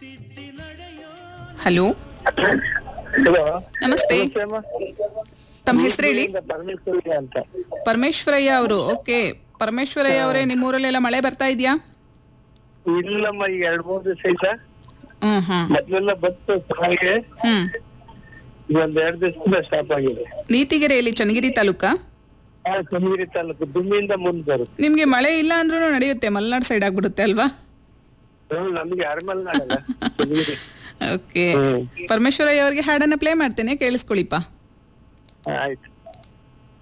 hello hello ನಮಸ್ತೆ ಅಮ್ಮ ತಮ್ಮ ಹೆಸರು ಹೇಳಿ ಪರಮೇಶ್ವರಿ ಅಂತ ಪರಮೇಶ್ವರಯ್ಯ ಅವರು ಓಕೆ ಪರಮೇಶ್ವರಯ್ಯ ಅವರೇ ನಿಮ್ಮೂರಲ್ಲೆಲ್ಲ ಮಳೆ ಬರ್ತಾ ಇದೆಯಾ ಇಲ್ಲಮ್ಮ ಈಗ ಎರಡ್ ಮೂರ್ ದಿವಸ ಐತಾ ಹ್ಮ್ ಹ್ಮ್ ಮೊದ್ಲೆಲ್ಲ ಬತ್ತು ಹಾಗೆ ಹ್ಮ್ ಈಗ ಒಂದ್ ಎರಡ್ ದಿವಸದಿಂದ ಸ್ಟಾಪ್ ಆಗಿದೆ ನೀತಿಗೆರೆಯಲ್ಲಿ ಚನ್ನಗಿರಿ ತಾಲೂಕಾ ಆ ಚನ್ನಗಿರಿ ತಾಲೂಕು ದುಮ್ಮಿಯಿಂದ ಮುಂದ್ ಬರುತ್ತೆ ನಿಮ್ಗೆ ಮಳೆ ಇಲ್ಲ ಅಂದ್ರೂ ನಡೆಯುತ್ತೆ ಮಲೆನಾಡು ಸೈಡ್ ಆಗ್ಬಿಡುತ್ತೆ ಅಲ್ವಾ ಹ್ಮ್, ನಮ್ಗೆ ಅರಮಲ್ನಾಡಲ್ಲ ಚನ್ನಗಿರಿ ಓಕೆ ಹ್ಮ್ ಪರಮೇಶ್ವರಯ್ಯ ಅವರಿಗೆ ಹಾಡನ್ನ ಪ್ಲೇ ಮಾಡ್ತೇನೆ ಕೇಳಿಸ್ಕೊಳಿಪ್ಪ ಆಯ್ತು